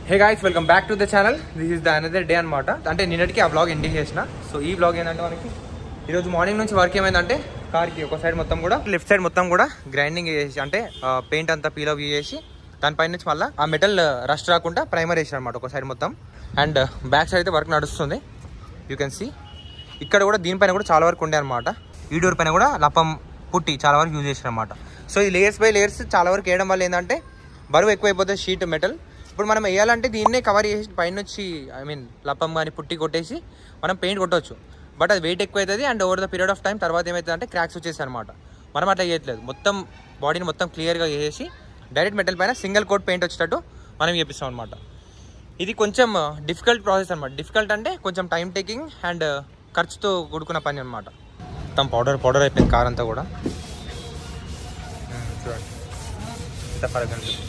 Hey guys welcome back to the channel this is the another day అనమాట అంటే నిన్నటికి ఆ బ్లాగ్ ఎండింగ్ చేసిన సో ఈ బ్లాగ్ ఏంటంటే మనకి ఈరోజు మార్నింగ్ నుంచి వర్క్ ఏమైందంటే కార్కి ఒక సైడ్ మొత్తం కూడా లెఫ్ట్ సైడ్ మొత్తం కూడా గ్రైండింగ్ చేసి అంటే పెయింట్ అంతా పీల్ అప్ చేసి దానిపైన నుంచి మళ్ళీ ఆ మెటల్ రస్ట్ రాకుండా ప్రైమర్ వేసిన అనమాట ఒక సైడ్ మొత్తం అండ్ బ్యాక్ సైడ్ అయితే వర్క్ నడుస్తుంది యూ కెన్ సీ ఇక్కడ కూడా దీనిపైన కూడా చాలా వరకు ఉండే అనమాట ఈ డోర్ పైన కూడా లపం పుట్టి చాలా వరకు యూజ్ చేసిన అనమాట సో ఈ లేయర్స్ బై లేయర్స్ చాలా వరకు వేయడం వల్ల ఏంటంటే బరువు ఎక్కువైపోతుంది షీట్ మెటల్ ఇప్పుడు మనం వేయాలంటే దీన్నే కవర్ చేసి పైన వచ్చి ఐ మీన్ లపం కానీ పుట్టి కొట్టేసి మనం పెయింట్ కొట్టవచ్చు బట్ అది వెయిట్ ఎక్కువ అవుతుంది and over the period of time తర్వాత ఏమవుతుంది అంటే క్రాక్స్ వచ్చేసి అనమాట మనం అట్లా చేయట్లేదు మొత్తం బాడీని మొత్తం క్లియర్గా చేసి డైరెక్ట్ మెటల్ పైన సింగిల్ కోట్ పెయింట్ వచ్చేటట్టు మనం చేపిస్తాం అనమాట ఇది కొంచెం డిఫికల్ట్ ప్రాసెస్ అనమాట డిఫికల్ట్ అంటే కొంచెం టైం టేకింగ్ అండ్ ఖర్చుతో కూడుకున్న పని అనమాట మొత్తం పౌడర్ పౌడర్ అయిపోయింది కార్ అంతా కూడా మ్మ్, చూడండి ఎంత ఫరక్ అనిపిస్తుంది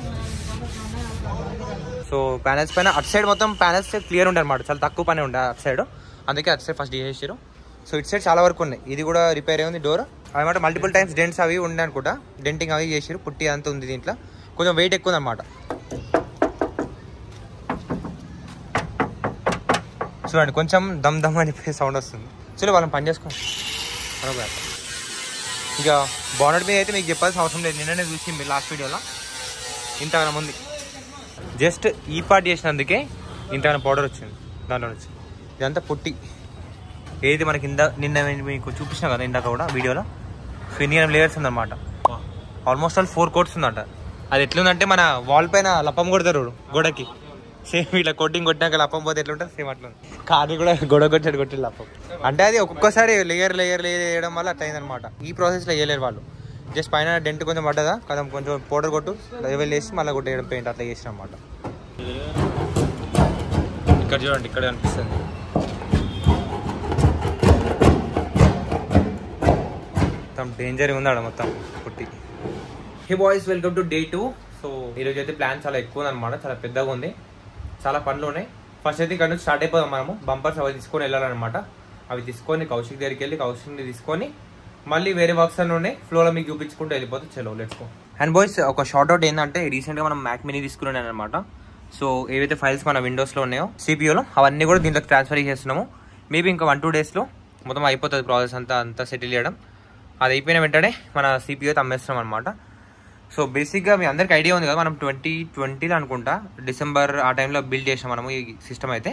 సో ప్యానల్స్ పైన అటు సైడ్ మొత్తం ప్యానల్స్ క్లియర్ ఉండే అనమాట చాలా తక్కువ పని ఉండే అటు సైడ్ అందుకే అటు సైడ్ ఫస్ట్ చేసేసారు సో ఇటు సైడ్ చాలా వరకు ఉన్నాయి ఇది కూడా రిపేర్ అయింది డోర్ అనమాట మల్టిపుల్ టైమ్స్ డెంట్స్ అవి ఉండే అనుకుంటా డెంటింగ్ అవి చేసారు పుట్టి అంతా ఉంది దీంట్లో కొంచెం వెయిట్ ఎక్కువ ఉందన్నమాట చూడండి కొంచెం దమ్ దమ్ అని సౌండ్ వస్తుంది చలో వాళ్ళని పని చేసుకో మరొక యాప్. ఇక బానట్ మీద అయితే మీకు చెప్పాల్సిన అవసరం లేదు నిన్ననే చూసి మీరు లాస్ట్ వీడియోలో ఇంతగానం ఉంది జస్ట్ ఈ పార్ట్ చేసినందుకే ఇంతగానం పౌడర్ వచ్చింది దాంట్లో నుంచి ఇదంతా పుట్టి ఏది మనకి ఇందా నిన్న మీకు చూపించిన కదా ఇందాక కూడా వీడియోలో సో ఇన్ని లేయర్స్ ఉందన్నమాట ఆల్మోస్ట్ ఆల్ ఫోర్ కోట్స్ ఉందంట అది ఎట్లుందంటే మన వాల్ పైన లప్పం కొడతారు గోడకి సేమ్ ఇట్లా కొట్టింగ్ కొట్టినాక లప్పం పోతే ఎట్లుంటుంది సేమ్ అట్లా కాదు కూడా గొడవ కొట్టాడు కొట్టి లప్పం అంటే అది ఒక్కొక్కసారి లేయర్ లేయర్ లేయర్ వేయడం వల్ల అట్లా అయిందనమాట ఈ ప్రాసెస్లో వేయలేరు వాళ్ళు జస్ట్ పైన డెంట్ కొంచెం పడ్డదా కదా కొంచెం పౌడర్ కొట్టు లెవెల్ వేసి మళ్ళీ కొట్టేయడం పెయింట్ అట్లా చేసిన అనమాట ఇక్కడ చూడండి ఇక్కడ కనిపిస్తుంది మొత్తం డేంజర్ ఉందాడ మొత్తం putty hey boys welcome to day two so ఈరోజు అయితే ప్లాన్ చాలా ఎక్కువ ఉందన్నమాట చాలా పెద్దగా ఉంది చాలా పనులు ఉన్నాయి ఫస్ట్ అయితే ఇక్కడ నుంచి స్టార్ట్ అయిపోదాం మనము బంపర్స్ అవి తీసుకొని వెళ్ళాలన్నమాట అవి తీసుకొని కౌశిక్ దగ్గరికి వెళ్ళి కౌశిక్ని తీసుకొని మళ్ళీ వేరే వర్క్స్ అన్నీ ఉన్నాయి ఫ్లోలో మీకు చూపించుకుంటూ వెళ్ళిపోతే చలో లెట్స్ అండ్ బాయ్స్ ఒక షార్ట్ అవుట్ ఏంటంటే రీసెంట్గా మనం మ్యాక్ మినీ తీసుకున్నాను అనమాట సో ఏవైతే ఫైల్స్ మన విండోస్లో ఉన్నాయో సిపియూలో అవన్నీ కూడా దీంట్లోకి ట్రాన్స్ఫర్ చేస్తున్నాము మేబీ ఇంకా వన్ టూ డేస్లో మొత్తం అయిపోతుంది ప్రాసెస్ అంతా అంతా సెటిల్ చేయడం అది అయిపోయిన వెంటనే మన సిపియూ అమ్మేస్తున్నాం అనమాట సో బేసిక్గా మీ అందరికి ఐడియా ఉంది కదా మనం ట్వంటీ ట్వంటీలో అనుకుంటా డిసెంబర్ ఆ టైంలో బిల్డ్ చేసాం మనము ఈ సిస్టమ్ అయితే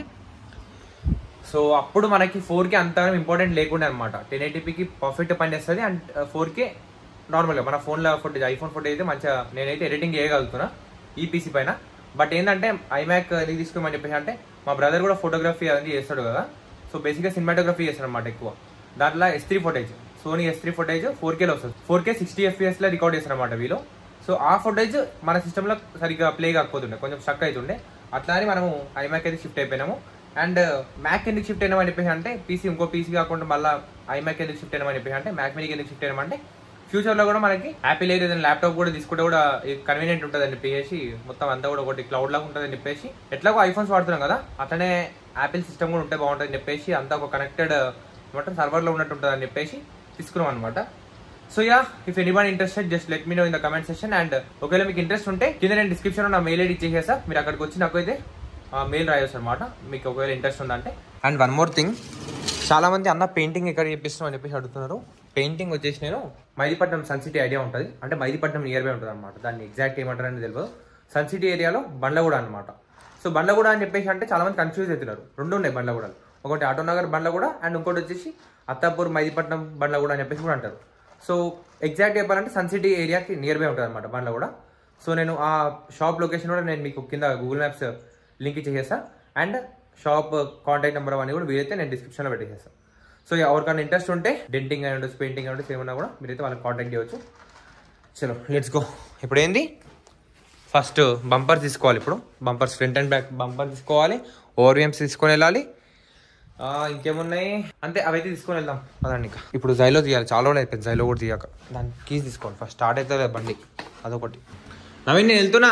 సో అప్పుడు మనకి ఫోర్ కే అంత ఇంపార్టెంట్ లేకుండా అనమాట టెన్ ఎయిటీపీకి పర్ఫెక్ట్ పని చేస్తుంది అండ్ ఫోర్ కే నార్మల్గా మన ఫోన్లో ఫుటేజ్ ఐఫోన్ ఫుటేజ్ అయితే మంచిగా నేనైతే ఎడిటింగ్ చేయగలుగుతున్నా ఈ పీసీ పైన బట్ ఏంటంటే ఐమ్యాక్ ఎందుకు తీసుకోమని చెప్పేసి అంటే మా బ్రదర్ కూడా ఫోటోగ్రఫీ అనేది చేస్తాడు కదా సో బేసిక్గా సినిమాటోగ్రఫీ చేస్తాడు అనమాట ఎక్కువ దాంట్లో S three footage Sony S three footage four కేలో వస్తుంది ఫోర్ కే సిక్స్టీ ఎఫ్పిఎస్ లో రికార్డ్ చేస్తారు అనమాట వీళ్ళు సో ఆ ఫుటేజ్ మన సిస్టమ్ లో సరిగ్గా ప్లే కాకపోతుండే కొంచెం స్టక్ అవుతుండే అట్లా అని మనము ఐమ్యాక్ అయితే షిఫ్ట్ అయిపోయినాము అండ్ మ్యాక్ ఎందుకు షిఫ్ట్ అయినామని చెప్పేసి అంటే పీసీ ఇంకో పీసీ కాకుండా మళ్ళీ ఐమ్యాక్ ఎందుకు షిఫ్ట్ అయినామని చెప్పేసి అంటే మ్యాక్ మీనికి ఎందుకు షిఫ్ట్ అయినామంటే ఫ్యూచర్ లో కూడా మనకి యాపిల్ ఏదైనా ల్యాప్టాప్ కూడా తీసుకుంటే కూడా కన్వీనియంట్ ఉంటుందని చెప్పేసి మొత్తం అంతా కూడా ఒకటి క్లౌడ్ లాగా ఉంటుందని చెప్పేసి ఎట్లాగో ఐఫోన్స్ వాడుతున్నాం కదా అట్లనే యాపిల్ సిస్టమ్ కూడా ఉంటే బాగుంటుందని చెప్పేసి అంతా ఒక కనెక్టెడ్ మొత్తం సర్వర్ లో ఉన్నట్టు ఉంటుందని చెప్పేసి తీసుకున్నాం అనమాట so ya if anyone interested just let me know in the comment section and ఒకవేళ మీకు ఇంట్రెస్ట్ ఉంటే కింద నేను డిస్క్రిప్షన్ నా మెయిల్ ఐడి ఇచ్చేసేసా మీరు అక్కడికి వచ్చి నాకు అయితే మెయిల్ రాయొచ్చు అనమాట మీకు ఒకవేళ ఇంట్రెస్ట్ ఉందంటే అండ్ వన్ మోర్ థింగ్ చాలా మంది అన్న పెయింటింగ్ ఎక్కడ చేపిస్తున్నాం అని చెప్పేసి అడుగుతున్నారు పెయింటింగ్ వచ్చేసి నేను మైదీపట్నం సన్ సిటీ ఐడియా ఉంటుంది అంటే మైదీపట్నం నియర్ బై ఉంటుంది అనమాట దాన్ని ఎగ్జాక్ట్ ఏమంటారు అని తెలియదు సన్ సిటీ ఏరియాలో బండ్లగూడ అనమాట సో బండ్లగూడ అని చెప్పేసి అంటే చాలా మంది కన్ఫ్యూజ్ అవుతున్నారు రెండు ఉన్నాయి బండ్లగూడలు ఒకటి ఆటోనగర్ బండ్లగూడ అండ్ ఇంకోటి వచ్చేసి అత్తాపూర్ మైదీపట్నం బండ్లగూడ అని చెప్పేసి కూడా అంటారు సో ఎగ్జాక్ట్ చెప్పాలంటే సన్ సిటీ ఏరియాకి నియర్ బై ఉంటుంది అనమాట బండ్లగూడ సో నేను ఆ షాప్ లొకేషన్ కూడా నేను మీకు కింద గూగుల్ మ్యాప్స్ లింక్ ఇచ్చేసేస్తా అండ్ షాప్ కాంటాక్ట్ నెంబర్ అవన్నీ కూడా వీలైతే నేను డిస్క్రిప్షన్లో పెట్టేసేస్తాను సో ఎవరికైనా ఇంట్రెస్ట్ ఉంటే డెంటింగ్ అని ఉండొచ్చు పెయింటింగ్ అని ఉండొచ్చు ఏమన్నా కూడా మీరైతే వాళ్ళకి కాంటాక్ట్ చేయవచ్చు చలో లెట్స్ గో ఇప్పుడు ఏంది ఫస్ట్ బంపర్ తీసుకోవాలి ఇప్పుడు bumpers front and back bumper తీసుకోవాలి ఓవర్విఎమ్స్ తీసుకొని వెళ్ళాలి ఆ, ఇంకేమున్నాయి అంతే అవైతే తీసుకొని వెళ్దాం అదండి ఇంకా ఇప్పుడు జైలో తీయాలి చాలా రోజులు అయిపోయింది జైలో కూడా తీయక దాని కీస్ తీసుకోవాలి ఫస్ట్ స్టార్ట్ అవుతుంది బండి అదొకటి నవీన్ నేను వెళ్తున్నా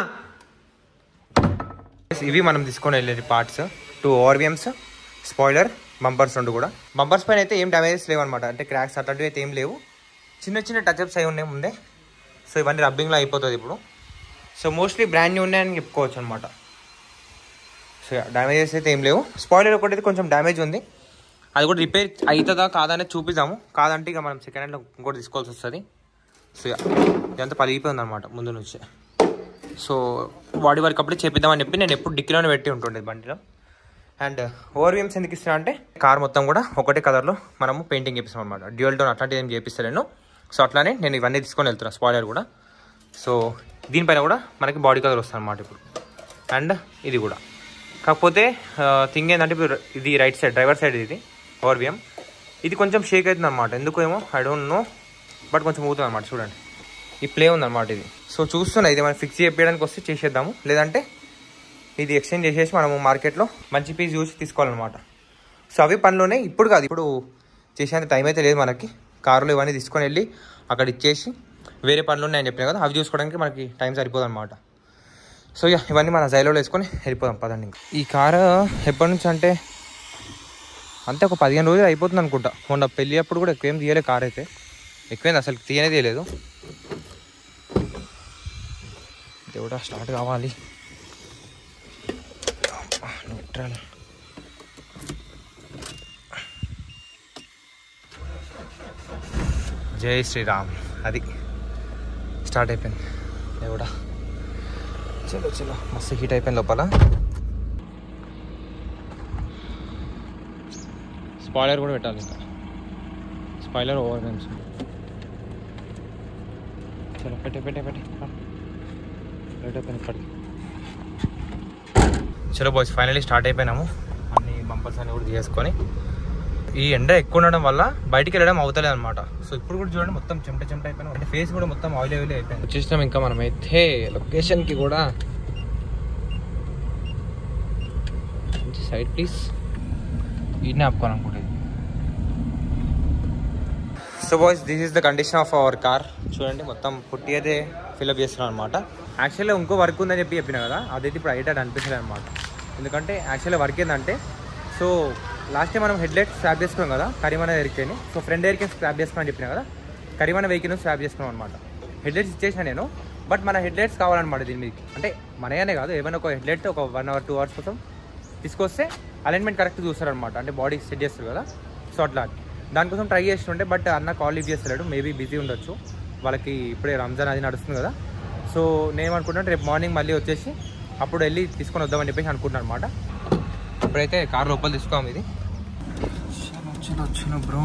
ఇవి మనం తీసుకొని వెళ్ళేది parts two ORVMs spoiler bumpers రెండు కూడా బంపర్స్ పైన అయితే ఏం డ్యామేజెస్ లేవు అనమాట అంటే క్రాక్స్ అట్లాంటివి అయితే ఏం లేవు చిన్న చిన్న టచ్అప్స్ అయి ఉన్నాయి ముందే సో ఇవన్నీ రబ్బింగ్లో అయిపోతుంది ఇప్పుడు సో మోస్ట్లీ బ్రాండ్ న్యూ ఉన్నాయని చెప్పుకోవచ్చు అనమాట సో డ్యామేజెస్ అయితే ఏం లేవు స్పాయిలర్ ఒకటి అయితే కొంచెం డ్యామేజ్ ఉంది అది కూడా రిపేర్ అవుతుందా కాదా అనేది చూపిద్దాము కాదంటే ఇక మనం సెకండ్ హ్యాండ్లో ఇంకోటి తీసుకోవాల్సి వస్తుంది సో ఇక ఇదంతా పలిగిపోయింది అనమాట ముందు నుంచి సో బాడీ వర్క్ అప్పుడే చేపిద్దామని చెప్పి నేను ఎప్పుడు డిక్కీలోనే పెట్టి ఉంటుండేది బండిలో అండ్ ఓవర్వీఎమ్స్ ఎందుకు ఇస్తున్నా అంటే కార్ మొత్తం కూడా ఒకటే కలర్లో మనము పెయింటింగ్ చేపిస్తాం అనమాట డ్యూయల్ టోన్ అట్లాంటిది ఏం చేపిస్తలేను సో అట్లానే నేను ఇవన్నీ తీసుకొని వెళ్తున్నాను స్పాయిలర్ కూడా సో దీనిపైన కూడా మనకి బాడీ కలర్ వస్తుంది అనమాట ఇప్పుడు అండ్ ఇది కూడా కాకపోతే థింగ్ ఏంటంటే ఇప్పుడు ఇది రైట్ సైడ్ డ్రైవర్ సైడ్ ఇది ఓవర్వీఎం ఇది కొంచెం షేక్ అవుతుంది అనమాట ఎందుకు ఏమో ఐ డోంట్ నో బట్ కొంచెం ఊతుంది అనమాట చూడండి ఈ ప్లే ఉందన్నమాట ఇది సో చూస్తున్నా ఇది మనం ఫిక్స్ చేయడానికి వస్తే చేసేద్దాము లేదంటే ఇది ఎక్స్చేంజ్ చేసేసి మనము మార్కెట్లో మంచి పీస్ చూసి తీసుకోవాలన్నమాట సో అవి పనిలోనే ఇప్పుడు కాదు ఇప్పుడు చేసేంత టైం అయితే లేదు మనకి కారులో ఇవన్నీ తీసుకొని వెళ్ళి అక్కడ ఇచ్చేసి వేరే పనులు ఉన్నాయని చెప్పినా కదా అవి చూసుకోవడానికి మనకి టైం సరిపోదు అనమాట సో ఇక ఇవన్నీ మన జైల్లో వేసుకొని వెళ్ళిపోదాం పదండి ఇంకా ఈ కారు ఎప్పటి నుంచి అంటే అంతే ఒక పదిహేను రోజులు అయిపోతుంది అనుకుంటా మొన్న పెళ్ళి అప్పుడు కూడా ఎక్కువేం తీయలే కార్ అయితే ఎక్కువైంది అసలు తీయనే తీయలేదు దేవుడా స్టార్ట్ కావాలి న్యూట్రల్ జై శ్రీరామ్ అది స్టార్ట్ అయిపోయింది దేవుడా చలో చలో మస్తు హీట్ అయిపోయింది లోపల స్పాయిలర్ కూడా పెట్టాలి ఇంకా స్పాయిలర్ ఓవర్ గేమ్స్ చలో పెట్టే పెట్టే పెట్టే లేట్ అయిపోయింది ఇప్పటికి చలో బాయ్స్ ఫైనలీ స్టార్ట్ అయిపోయినాము అన్ని బంపర్స్ అన్ని కూడా తీసుకొని ఈ ఎండ ఎక్కువ ఉండడం వల్ల బయటికి వెళ్ళడం అవుతలేదు అనమాట సో ఇప్పుడు కూడా చూడండి మొత్తం చెమట చెమట అయిపోయినా అంటే ఫేస్ కూడా మొత్తం ఆయిల్ ఆయిల్ అయిపోయింది వచ్చేసినాం ఇంకా మనం అయితే లొకేషన్కి కూడా సైడ్ ప్లీజ్ ఈయనే ఆపుకోను అనుకుంటే so boys this is the condition of our car చూడండి మొత్తం పుట్టి అయితే ఫిల్అప్ చేస్తున్నాం అనమాట యాక్చువల్గా ఇంకో వర్క్ ఉందని చెప్పి చెప్పిన కదా అదైతే ఇప్పుడు అయ్యేటట్టు అనిపించలేదు అనమాట ఎందుకంటే యాక్చువల్గా వర్క్ ఏంటంటే సో లాస్ట్ టైం మనం హెడ్లైట్ స్వాప్ చేసుకున్నాం కదా కరీమాన ఎరికేని సో ఫ్రంట్ ఎయిర్కి స్వాప్ చేసుకున్నాం చెప్పిన కదా కరీమాన వెహికల్ స్వాప్ చేసుకున్నాం అనమాట హెడ్లైట్స్ ఇచ్చేసిన నేను బట్ మన హెడ్లైట్స్ కావాలన్నమాట దీని మీదకి అంటే మనయనే కాదు ఏమైనా ఒక హెడ్లైట్ ఒక వన్ అవర్ టూ అవర్స్ కోసం తీసుకొస్తే అలైన్మెంట్ కరెక్ట్ చూస్తారనమాట అంటే బాడీ సెట్ చేస్తారు కదా సో అట్లా దానికోసం ట్రై చేస్తుంటే బట్ అన్న కాల్ లీవ్ చేస్తలేడు మేబీ బిజీ ఉండొచ్చు వాళ్ళకి ఇప్పుడే రంజాన్ అది నడుస్తుంది కదా సో నేను అనుకుంటున్నాను రేపు మార్నింగ్ మళ్ళీ వచ్చేసి అప్పుడు వెళ్ళి తీసుకొని వద్దామని చెప్పేసి అనుకుంటున్నాను అనమాట ఇప్పుడైతే కార్ లోపల తీసుకోము ఇది వచ్చిన వచ్చిన bro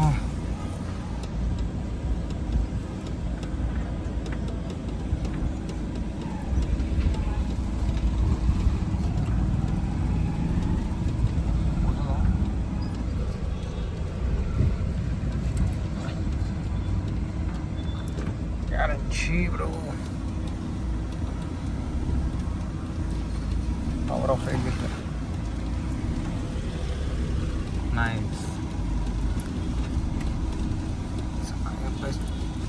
Guarantee, bro. Power of elevator. Nice. It's a higher place.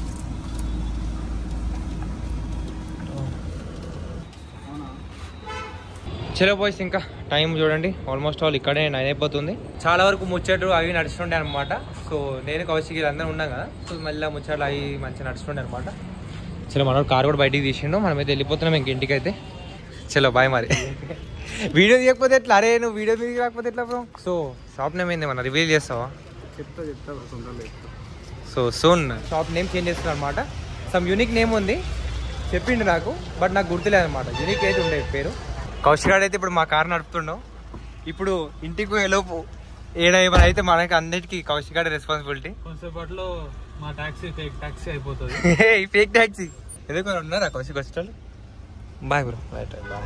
చలో బాయ్స్ ఇంకా టైం చూడండి ఆల్మోస్ట్ ఆల్ ఇక్కడే నైన్ అయిపోతుంది చాలా వరకు ముచ్చట్లు అవి నడుస్తుండే అనమాట సో నేను కౌశికి అందరం ఉన్నాం కదా సో మళ్ళీ ముచ్చట్లు అవి మంచిగా నడుస్తుండే అనమాట చలో మనోడు కార్ కూడా బయటికి తీసిండు మనమైతే వెళ్ళిపోతున్నాం ఇంక ఇంటికి అయితే చలో బాయ్ మరి వీడియో తీయకపోతే ఎట్లా అరే నువ్వు వీడియో మీద రాకపోతే ఎట్లా బ్రో సో షాప్ నేమ్ ఏంది మన రివీల్ చేస్తావా చెప్తా చెప్తా తొందరలో చెప్తా so soon shop name change చేస్తున్నా అనమాట సమ్ యూనిక్ నేమ్ ఉంది చెప్పిండు నాకు బట్ నాకు గుర్తులేదు అనమాట యూనిక్ అయితే ఉండే పేరు కౌశిక్ గారు అయితే ఇప్పుడు మా కార్ నడుపుతుండవు ఇప్పుడు ఇంటికి వెళ్ళోపు ఏడ ఏమైనా అయితే మనకి అన్నిటికీ కౌశిక్ గారి రెస్పాన్సిబిలిటీ కొంతసేపట్లో మా టాక్సీ ఫేక్ టాక్సీ అయిపోతుంది ఈ ఫేక్ ట్యాక్సీ ఎందుకు ఉన్నారా కౌశిక్ వచ్చేటోళ్ళు బాయ్ బ్రో రైట్ బాయ్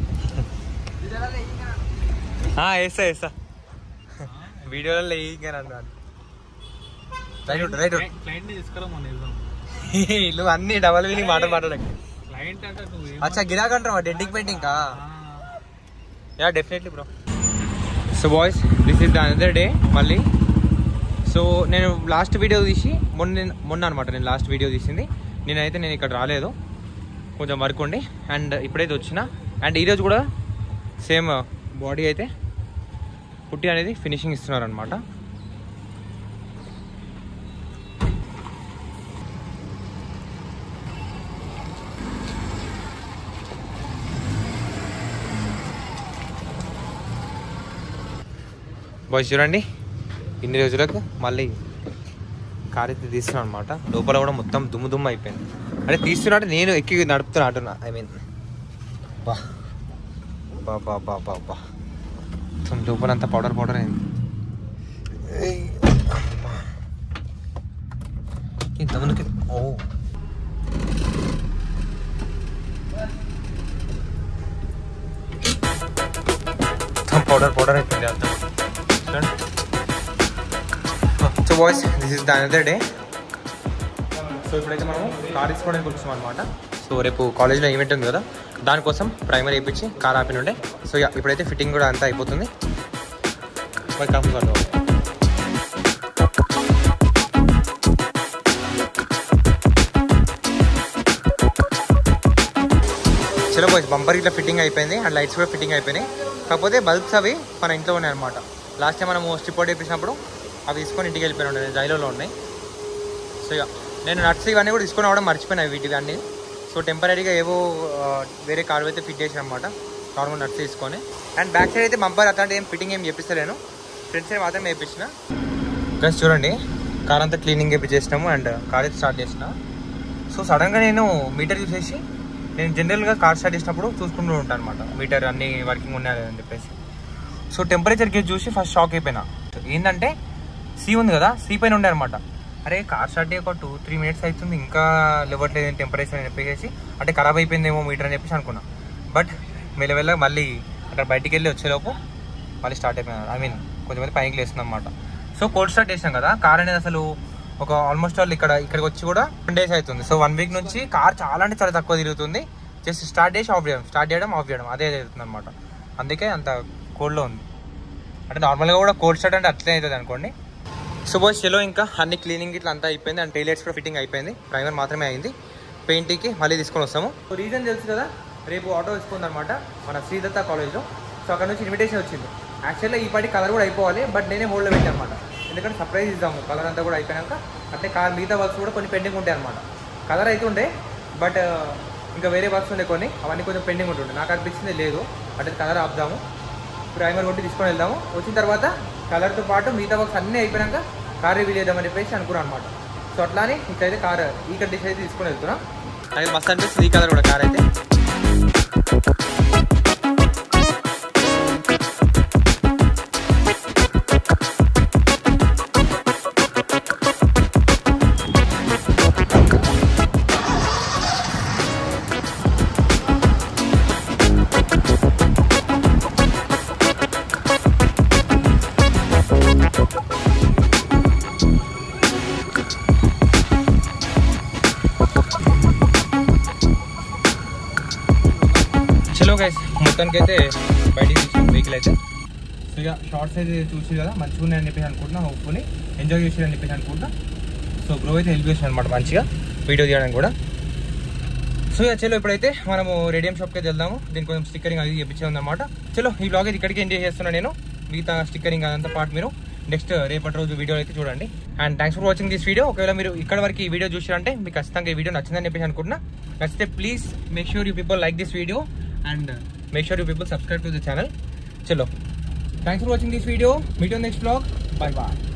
వేస్తా వేస్తా వీడియోలలో వేయగానే అన్నాను రైట్ రైట్ క్లయింట్ ని తీసుకురా మన వెళ్దాం నువ్వు అన్ని డబల్ మీనింగ్ మాట మాట్లాడక క్లయింట్ అంటే నువ్వు ఏం- అచ్చా గిరాక్ అంటావా డెంటింగ్ పెయింటింగ్ కా ఆ, ya definitely bro so boys this is the another day మళ్ళీ సో నేను లాస్ట్ వీడియో తీసి మొన్న మొన్న అనమాట నేను లాస్ట్ వీడియో తీసింది నేనైతే నేను ఇక్కడ రాలేదు కొంచెం వర్క్ ఉండి అండ్ ఇప్పుడైతే వచ్చిన అండ్ ఈరోజు కూడా సేమ్ బాడీ అయితే పుట్టి అనేది ఫినిషింగ్ ఇస్తున్నారు అనమాట బాయ్స్ చూడండి ఇన్ని రోజులకు మళ్ళీ కార్ అయితే తీస్తున్నాను అనమాట లోపల కూడా మొత్తం దుమ్ము దుమ్ము అయిపోయింది అంటే తీస్తున్నట్టు నేను ఎక్కి నడుపుతున్నా అంటున్నా ఐ మీన్ బా బా బా బా బా బా మొత్తం లోపల అంతా పౌడర్ పౌడర్ అయింది ఏయ్, అమ్మా. ఇంతమందికి ఓ మొత్తం పౌడర్ పౌడర్ అయిపోయింది అంతా చూడండి so boys this is the another day so ఇప్పుడైతే మనం కార్ తీసుకోవడానికి వచ్చాం అనమాట సో రేపు కాలేజ్లో ఈవెంట్ ఉంది కదా దానికోసం ప్రైమర్ వేయించి కార్ ఆపిన ఉండే సో యా ఇప్పుడైతే ఫిట్టింగ్ కూడా అంతా అయిపోతుంది మరి కంఫర్ట్ చలో బాయ్స్ బంపర్ ఇట్లా ఫిట్టింగ్ అయిపోయింది అండ్ లైట్స్ కూడా ఫిట్టింగ్ అయిపోయినాయి కాకపోతే బల్బ్స్ అవి మన ఇంట్లో ఉన్నాయి అనమాట లాస్ట్ టైం మనము స్టిప్ వేపించినప్పుడు అవి తీసుకొని ఇంటికి వెళ్ళిపోయినా ఉండే జైలోలో ఉన్నాయి సో ఇక నేను నట్స్ ఇవన్నీ కూడా తీసుకొని రావడం మర్చిపోయినాయి వీటివి అన్నీ సో టెంపరీగా ఏవో ఆ, వేరే కార్ అయితే ఫిట్ చేసిన అనమాట నార్మల్ నట్స్ తీసుకొని అండ్ బ్యాక్ సైడ్ అయితే బంపర్ అట్లాంటి ఏం ఫిట్టింగ్ ఏం చేపిస్తలేను ఫ్రంట్ సైడ్ మాత్రం వేయించిన ప్లస్ చూడండి కార్ అంతా క్లీనింగ్ చేసినాము అండ్ కార్ అయితే స్టార్ట్ చేసిన సో సడన్గా నేను మీటర్ చూసేసి నేను జనరల్గా కార్ స్టార్ట్ చేసినప్పుడు చూసుకుంటూ ఉంటాను అనమాట మీటర్ అన్ని వర్కింగ్ ఉన్నాయి అని చెప్పేసి సో టెంపరేచర్ గేజ్ చూసి ఫస్ట్ షాక్ అయిపోయినా ఏంటంటే సీ ఉంది కదా సీ పైన ఉండే అనమాట అరే కార్ స్టార్ట్ అయ్యి ఒక టూ త్రీ మినిట్స్ అవుతుంది ఇంకా లేవట్లేదు టెంపరేచర్ అని చెప్పేసి అంటే ఖరాబ్ అయిపోయిందేమో మీటర్ అని చెప్పేసి అనుకున్నా బట్ మెల్లమెల్ల మళ్ళీ అక్కడ బయటికి వెళ్ళి వచ్చేలోపు మళ్ళీ స్టార్ట్ అయిపోయినారు ఐ మీన్ కొంచెంమంది పైకి లేస్తుంది అనమాట సో కోల్డ్ స్టార్ట్ చేసినాం కదా కార్ అనేది అసలు ఒక ఆల్మోస్ట్ వాళ్ళు ఇక్కడ ఇక్కడికి వచ్చి కూడా వన్ డేస్ అవుతుంది సో వన్ వీక్ నుంచి కార్ చాలా అంటే చాలా తక్కువ తిరుగుతుంది జస్ట్ స్టార్ట్ చేసి ఆఫ్ చేయడం స్టార్ట్ చేయడం ఆఫ్ చేయడం అదే జరుగుతుంది అనమాట అందుకే అంత కోల్డ్లో ఉంది అంటే నార్మల్గా కూడా కోల్డ్ స్టార్ట్ అంటే అట్లే అవుతుంది అనుకోండి సో బాయ్స్ చలో ఇంకా అన్ని క్లీనింగ్ ఇట్లా అంతా అయిపోయింది అండ్ టైలెట్స్ కూడా ఫిట్టింగ్ అయిపోయింది ప్రైమర్ మాత్రమే అయింది పెయింటింగ్కి మళ్ళీ తీసుకొని వస్తాము సో రీజన్ తెలుసు కదా రేపు ఆటో తీసుకుంది అనమాట మన శ్రీదత్త కాలేజ్లో సో అక్కడ నుంచి ఇన్విటేషన్ వచ్చింది యాక్చువల్గా ఈ పాటి కలర్ కూడా అయిపోవాలి బట్ నేనే హోల్డ్లో పెట్టాను అనమాట ఎందుకంటే సర్ప్రైజ్ ఇద్దాము కలర్ అంతా కూడా అయిపోయాక అంటే కార్ మిగతా వర్క్స్ కూడా కొన్ని పెండింగ్ ఉంటాయి అనమాట కలర్ అయితే ఉండే బట్ ఇంకా వేరే వర్క్స్ ఉండే కొన్ని అవన్నీ కొంచెం పెండింగ్ ఉంటుండే నాకు అనిపించింది లేదు అంటే కలర్ ఆపుదాము ప్రైమర్ కొట్టి తీసుకొని వెళ్దాము వచ్చిన తర్వాత కలర్తో పాటు మిగతా వర్క్స్ అన్నీ అయిపోయాక కార్ రివీల్ చేద్దామని చెప్పేసి అనుకున్నాను అనమాట సో అట్లానే ఇట్లయితే కార్ ఈ కండిషన్ అయితే తీసుకొని వెళ్తున్నా అది మస్తు అనిపిస్తుంది ఈ కలర్ కూడా కార్ అయితే చలో గైస్ మొత్తానికి అయితే బయటికి తీసిన వెహికల్ అయితే సో ఇక షార్ట్స్ అయితే చూసి కదా మంచిగా ఉన్నాయని చెప్పేసి అనుకుంటున్నా హోప్ఫుల్లీ ఎంజాయ్ చేసారని చెప్పేసి అనుకుంటున్నా సో బ్రో అయితే హెల్ప్ చేసిన అనమాట మంచిగా వీడియో తీయడానికి కూడా సో ఇక చలో ఇప్పుడైతే మనము రేడియం షాప్కి అయితే వెళ్దాము దీని కొంచెం స్టిక్కరింగ్ అది చెప్పించే ఉందన్నమాట చలో ఈ బ్లాగ్ అయితే ఇక్కడికి ఎంజాయ్ చేస్తున్నా నేను మిగతా స్టిక్కరింగ్ అదంతా పార్ట్ మీరు నెక్స్ట్ రేపటి రోజు వీడియో అయితే చూడండి and thanks for watching this video ఒకవేళ మీరు ఇక్కడ వరకు ఈ వీడియో చూసారంటే మీకు ఖచ్చితంగా ఈ వీడియో నచ్చిందని చెప్పేసి అనుకుంటున్నా నచ్చితే please make sure you people like this video and make sure you people subscribe to the channel చలో thanks for watching this video meet next blog bye bye